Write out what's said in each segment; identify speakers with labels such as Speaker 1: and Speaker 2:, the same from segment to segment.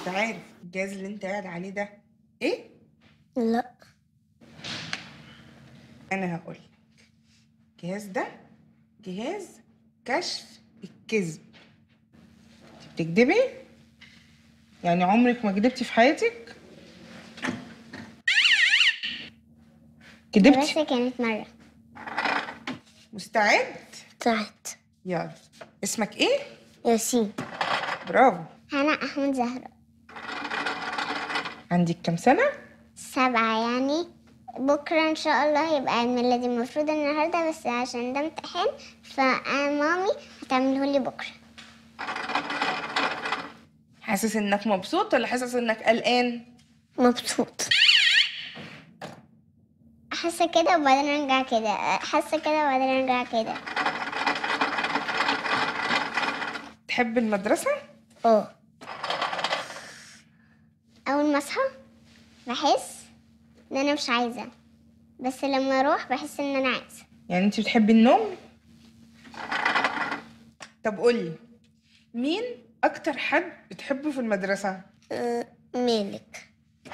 Speaker 1: انت عارف الجهاز اللي انت قاعد عليه ده ايه
Speaker 2: لا
Speaker 1: انا هقول الجهاز ده جهاز كشف الكذب انت بتكدبي يعني عمرك ما كدبتي في حياتك كدبتي
Speaker 2: بس كانت مرة
Speaker 1: مستعد
Speaker 2: طلعت
Speaker 1: يلا اسمك ايه
Speaker 2: ياسين
Speaker 1: برافو
Speaker 2: هنا أحمد زهرة
Speaker 1: عندك كام سنه
Speaker 2: سبعة يعني بكرة إن شاء الله هيبقى عيد ميلادي المفروض النهاردة بس عشان ده امتحان فمامي هتعمله لي بكرة
Speaker 1: حاسس انك مبسوط ولا حاسس انك قلقان
Speaker 2: مبسوط حاسة كده وبعدين ارجع كده حاسة كده وبعدين ارجع كده
Speaker 1: تحب المدرسه
Speaker 2: اه أول ما أصحى بحس إن أنا مش عايزة بس لما أروح بحس إن أنا عايزة
Speaker 1: يعني انت بتحبي النوم طب قولي مين اكتر حد بتحبه في المدرسه
Speaker 2: مالك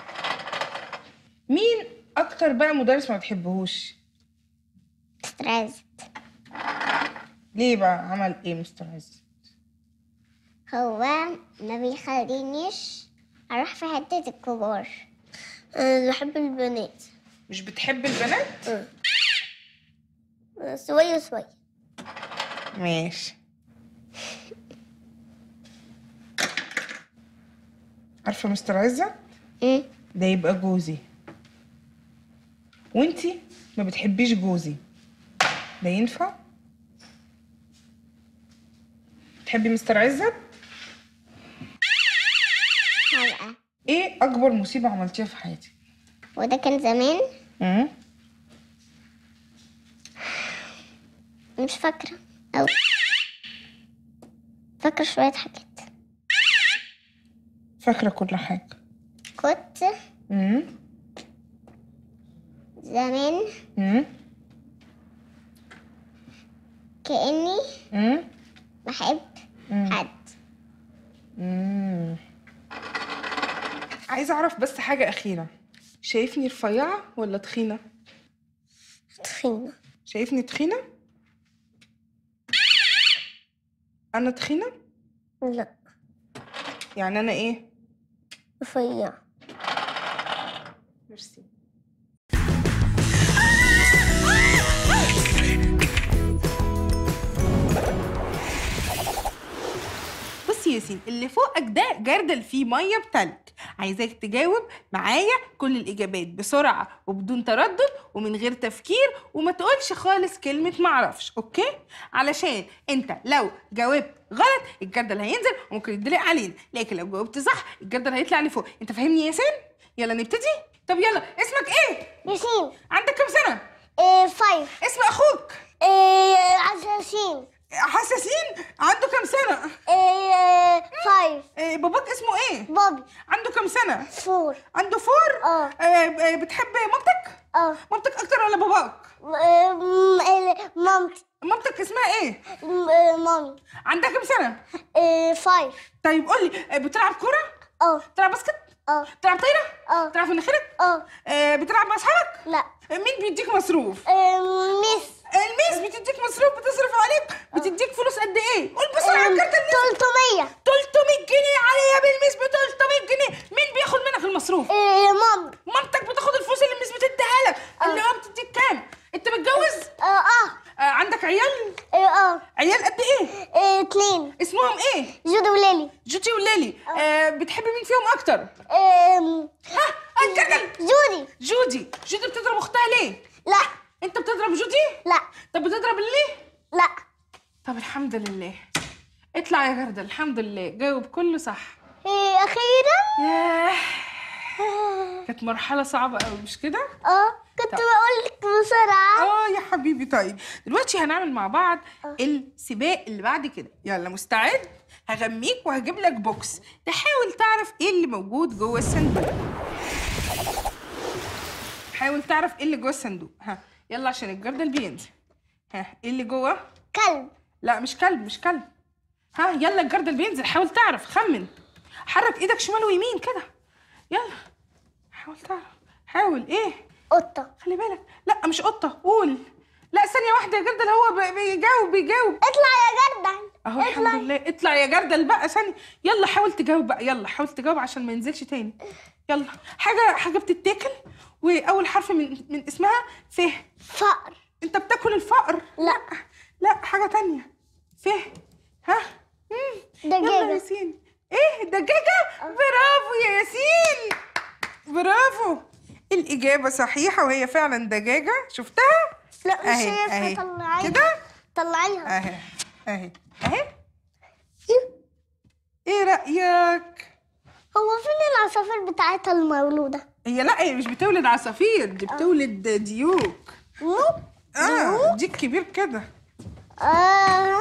Speaker 1: مين اكتر بقى مدرس ما بتحبهوش
Speaker 2: مستر عزت
Speaker 1: ليه بقى عمل ايه مستر عز
Speaker 2: هو ما بيخلينيش اروح في حتة الكبار أنا بحب البنات
Speaker 1: مش بتحب البنات
Speaker 2: شوية شوية
Speaker 1: ماشي عارفه مستر عزت ده يبقى جوزي وانتي ما بتحبيش جوزي ده ينفع تحبي مستر عزت
Speaker 2: حلقة
Speaker 1: ايه اكبر مصيبه عملتيها في حياتك
Speaker 2: وده كان زمان
Speaker 1: امم
Speaker 2: مش فاكرة أو فاكرة شوية حاجات
Speaker 1: فاكره كل حاجه
Speaker 2: كنت
Speaker 1: امم
Speaker 2: زمان
Speaker 1: امم
Speaker 2: كأني
Speaker 1: امم
Speaker 2: بحب
Speaker 1: مم.
Speaker 2: حد
Speaker 1: مم. عايزه اعرف بس حاجه اخيره شايفني رفيعه ولا تخينه
Speaker 2: تخينة
Speaker 1: شايفني تخينه انا تخينه
Speaker 2: لا
Speaker 1: يعني انا ايه
Speaker 2: رفيع
Speaker 1: ميرسي بص يا ياسين اللي فوقك ده جردل فيه ميه بتلج عايزاك تجاوب معايا كل الاجابات بسرعه وبدون تردد ومن غير تفكير وما تقولش خالص كلمه معرفش اوكي علشان انت لو جاوبت غلط الجردل هينزل وممكن يدلق علينا لكن لو جاوبت صح الجردل هيطلع لفوق انت فاهمني يا ياسين يلا نبتدي طب يلا اسمك ايه
Speaker 2: ياسين
Speaker 1: عندك كام سنه
Speaker 2: إيه فايف
Speaker 1: اسم اخوك
Speaker 2: إيه عساسين
Speaker 1: حساسين عنده كام سنه
Speaker 2: إيه فايف
Speaker 1: إيه باباك اسمه ايه
Speaker 2: بابي
Speaker 1: عنده كام سنه
Speaker 2: فور
Speaker 1: عنده فور
Speaker 2: اه
Speaker 1: آه، آه، بتحب مامتك
Speaker 2: اه
Speaker 1: مامتك اكتر ولا باباك
Speaker 2: إيه، م- إيه، مامتي
Speaker 1: مامتك اسمها ايه
Speaker 2: م- إيه، مامي
Speaker 1: عندها كام سنه
Speaker 2: إيه فايف
Speaker 1: طيب قول لي بتلعب كوره
Speaker 2: اه
Speaker 1: بتلعب باسكت
Speaker 2: اه
Speaker 1: بتلعب طايره
Speaker 2: اه
Speaker 1: بتلعب في مناخيرك
Speaker 2: اه
Speaker 1: آه، بتلعب مع اصحابك
Speaker 2: لا
Speaker 1: آه، مين بيديك مصروف
Speaker 2: إيه، ميس
Speaker 1: الميس بتديك مصروف بتصرف عليك بتديك فلوس قد ايه قول بسرعه
Speaker 2: إيه،
Speaker 1: الكارت الميس
Speaker 2: 300
Speaker 1: 300 جنيه عليا بالميس ب 300 جنيه مين بياخد منك المصروف
Speaker 2: إيه مامي
Speaker 1: مامتك بتاخد الفلوس اللي الميس بتديها لك اللي هو بتديك كام انت متجوز
Speaker 2: اه اه
Speaker 1: آه عندك عيال
Speaker 2: إيه، اه
Speaker 1: عيال قد ايه
Speaker 2: إيه، اتنين
Speaker 1: اسمهم ايه
Speaker 2: جودي وليلي
Speaker 1: جوتي وليلي آه بتحب مين فيهم اكتر
Speaker 2: إيه،
Speaker 1: ها الجدل
Speaker 2: جودي
Speaker 1: جودي جودي بتضرب اختها ليه
Speaker 2: لا
Speaker 1: انت بتضرب جودي
Speaker 2: لا
Speaker 1: طب بتضرب ليه
Speaker 2: لا
Speaker 1: طب الحمد لله اطلع يا جردل الحمد لله جاوب كله صح
Speaker 2: إيه، اخيرا
Speaker 1: ياه كانت مرحلة صعبة قوي مش كده؟
Speaker 2: اه كنت
Speaker 1: طب.
Speaker 2: بقول لك بسرعة
Speaker 1: اه يا حبيبي طيب دلوقتي هنعمل مع بعض السباق اللي بعد كده يلا مستعد هغميك وهجيب لك بوكس تحاول تعرف ايه اللي موجود جوه الصندوق حاول تعرف ايه اللي جوه الصندوق ها يلا عشان الجردل بينزل ها ايه اللي جوه
Speaker 2: كلب
Speaker 1: لا مش كلب مش كلب ها يلا الجردل بينزل حاول تعرف خمن حرك ايدك شمال ويمين كده يلا حاول تعرف حاول ايه
Speaker 2: قطة
Speaker 1: خلي بالك لا مش قطه قول لا ثانيه واحده يا جردل هو بي- بيجاوب بيجاوب
Speaker 2: اطلع يا جردل
Speaker 1: اهو الحمد لله اطلع يا جردل بقى ثانيه يلا حاول تجاوب بقى يلا حاول تجاوب عشان ما ينزلش تاني يلا حاجه حاجه بتتاكل واول حرف من من اسمها ف
Speaker 2: فقر
Speaker 1: انت بتاكل الفقر
Speaker 2: لا
Speaker 1: لا حاجه تانية ف ها مم. يلا
Speaker 2: دجاجة
Speaker 1: ياسين ايه دجاجه برافو يا ياسين برافو الإجابة صحيحة وهي فعلا دجاجة شفتها؟
Speaker 2: لا مش
Speaker 1: أهي،
Speaker 2: شايفها
Speaker 1: أهي.
Speaker 2: طلعيها
Speaker 1: كده؟
Speaker 2: طلعيها
Speaker 1: أهي أهي أهي إيه رأيك؟
Speaker 2: هو فين العصافير بتاعتها المولودة؟
Speaker 1: هي لا هي مش بتولد عصافير دي بتولد ديوك اه ديك كبير كده
Speaker 2: آه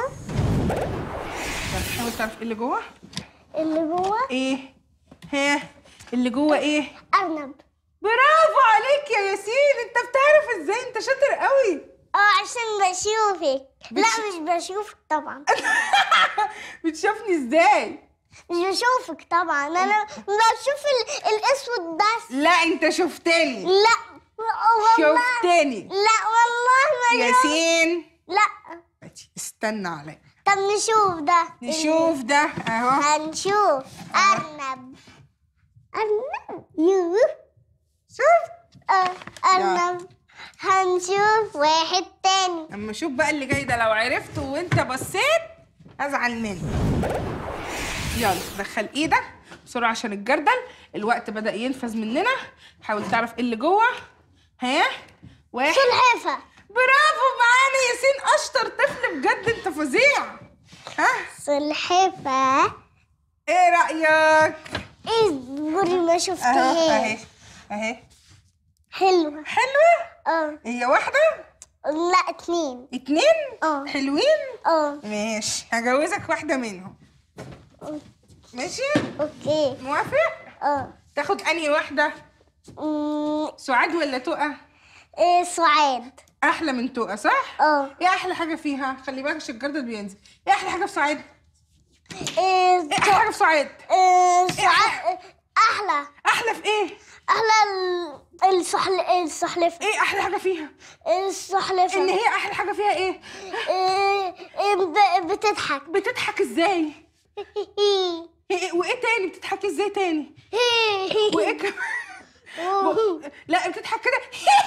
Speaker 1: طب حاول تعرف ايه اللي جوه؟
Speaker 2: اللي جوه
Speaker 1: ايه؟ ها اللي جوه ايه؟
Speaker 2: أرنب
Speaker 1: برافو عليك يا ياسين انت بتعرف ازاي انت شاطر قوي
Speaker 2: اه عشان بشوفك لا مش بشوفك طبعا
Speaker 1: بتشوفني ازاي؟
Speaker 2: مش بشوفك طبعا انا بشوف ال- الاسود بس
Speaker 1: لا انت شفتني
Speaker 2: لا والله
Speaker 1: شفتني
Speaker 2: لا والله ما
Speaker 1: ياسين
Speaker 2: لا
Speaker 1: استنى عليا
Speaker 2: طب نشوف ده
Speaker 1: نشوف ده اهو
Speaker 2: هنشوف أرنب أرنب يوه
Speaker 1: شوف
Speaker 2: آه، أرنب هنشوف واحد تاني
Speaker 1: اما شوف بقى اللي جاي ده لو عرفته وانت بصيت ازعل منك يلا دخل ايدك بسرعه عشان الجردل الوقت بدا ينفذ مننا حاول تعرف ايه اللي جوه ها واحد
Speaker 2: سلحفة
Speaker 1: برافو معانا ياسين اشطر طفل بجد انت فظيع ها
Speaker 2: سلحفة
Speaker 1: ايه رايك
Speaker 2: ايه قولي ما
Speaker 1: اهو اهي
Speaker 2: شفتهاش
Speaker 1: اهي
Speaker 2: حلوة
Speaker 1: حلوه
Speaker 2: اه
Speaker 1: هي واحده
Speaker 2: لا اتنين
Speaker 1: اتنين
Speaker 2: اه
Speaker 1: حلوين
Speaker 2: اه
Speaker 1: ماشي هجوزك واحده منهم ماشي
Speaker 2: اوكي
Speaker 1: موافق
Speaker 2: اه
Speaker 1: تاخد انهي واحده
Speaker 2: أمم،
Speaker 1: سعاد ولا تقى
Speaker 2: إيه سعاد
Speaker 1: احلى من تقى صح
Speaker 2: اه
Speaker 1: ايه احلى حاجه فيها خلي بالك عشان الجردل بينزل ايه احلى حاجه في سعاد
Speaker 2: إيه
Speaker 1: ايه احلى حاجه في سعاد
Speaker 2: إيه سعاد احلى
Speaker 1: احلى في ايه
Speaker 2: احلى ال- السحل السحلفة
Speaker 1: ايه احلى حاجه فيها
Speaker 2: السحلفة
Speaker 1: ان هي احلى حاجه فيها ايه
Speaker 2: إيه إيه ب- بتضحك
Speaker 1: بتضحك ازاي إيه وايه تاني بتضحك ازاي تاني وايه كمان لا بتضحك كده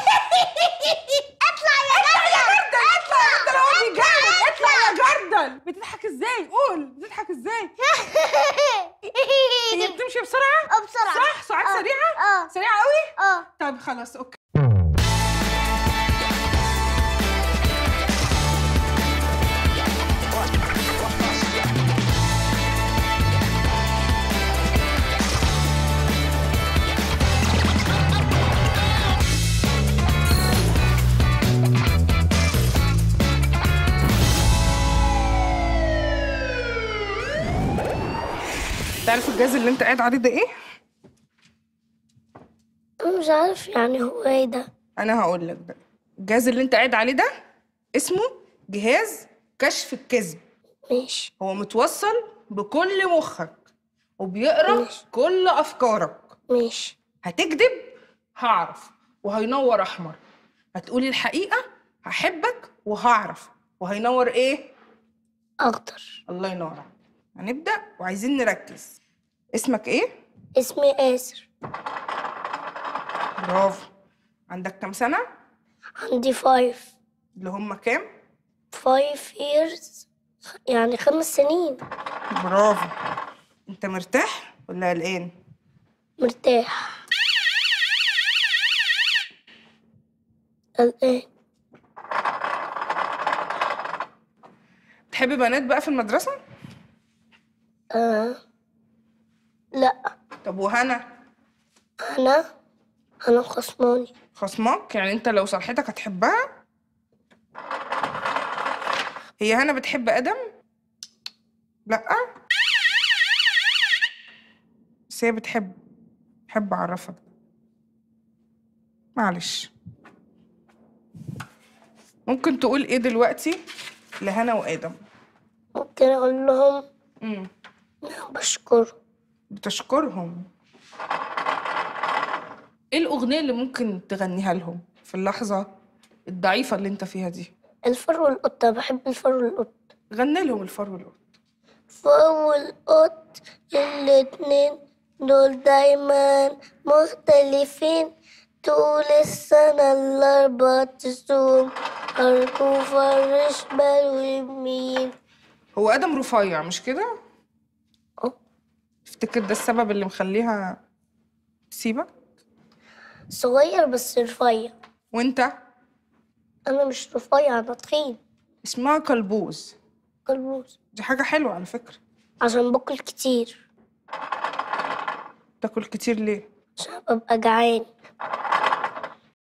Speaker 2: اطلع يا
Speaker 1: جردل اطلع يا جردل هو بيجرد اطلع يا جردل بتضحك ازاي قول بتضحك ازاي هي بتمشي بسرعه
Speaker 2: اه بسرعة
Speaker 1: صح سرعات
Speaker 2: آه،
Speaker 1: سريعه
Speaker 2: اه
Speaker 1: سريعه قوي
Speaker 2: اه
Speaker 1: طب خلاص اوكي تعرف الجهاز اللي انت قاعد عليه ده ايه؟
Speaker 2: مش عارف يعني هو ايه ده
Speaker 1: انا هقول لك بقى الجهاز اللي انت قاعد عليه ده اسمه جهاز كشف الكذب
Speaker 2: ماشي
Speaker 1: هو متوصل بكل مخك وبيقرا
Speaker 2: ماشي.
Speaker 1: كل افكارك
Speaker 2: ماشي
Speaker 1: هتكذب هعرف وهينور احمر هتقولي الحقيقه هحبك وهعرف وهينور ايه
Speaker 2: اخضر
Speaker 1: الله ينور عليك. هنبدا وعايزين نركز اسمك ايه
Speaker 2: اسمي آسر
Speaker 1: برافو عندك كام سنه
Speaker 2: عندي فايف
Speaker 1: اللي هم كام
Speaker 2: فايف years يعني خمس سنين
Speaker 1: برافو انت مرتاح ولا قلقان
Speaker 2: مرتاح قلقان
Speaker 1: تحب بنات بقى في المدرسه
Speaker 2: آه. لا
Speaker 1: طب وهنا
Speaker 2: أنا أنا خصماني
Speaker 1: خصمك يعني انت لو صالحتك هتحبها هي هنا بتحب ادم لا بس هي بتحب بحب اعرفك معلش ممكن تقول ايه دلوقتي لهنا وادم
Speaker 2: ممكن أقول لهم
Speaker 1: امم
Speaker 2: بشكره
Speaker 1: بتشكرهم ايه الاغنيه اللي ممكن تغنيها لهم في اللحظه الضعيفه اللي انت فيها دي
Speaker 3: الفار والقطة بحب الفار والقط
Speaker 1: غني لهم الفار والقط
Speaker 3: الفار والقط الاتنين دول دايما مختلفين طول السنة الأربع تسوم أرجو فرش بال ويمين
Speaker 1: هو ادم رفيع مش كده
Speaker 3: أه.
Speaker 1: تفتكر ده السبب اللي مخليها تسيبك
Speaker 3: صغير بس رفيع
Speaker 1: وانت
Speaker 3: أنا مش رفيع أنا تخين
Speaker 1: اسمها كلبوز
Speaker 3: كلبوز
Speaker 1: دي حاجه حلوه على فكره
Speaker 3: عشان باكل كتير
Speaker 1: تاكل كتير ليه
Speaker 3: عشان ببقى جعان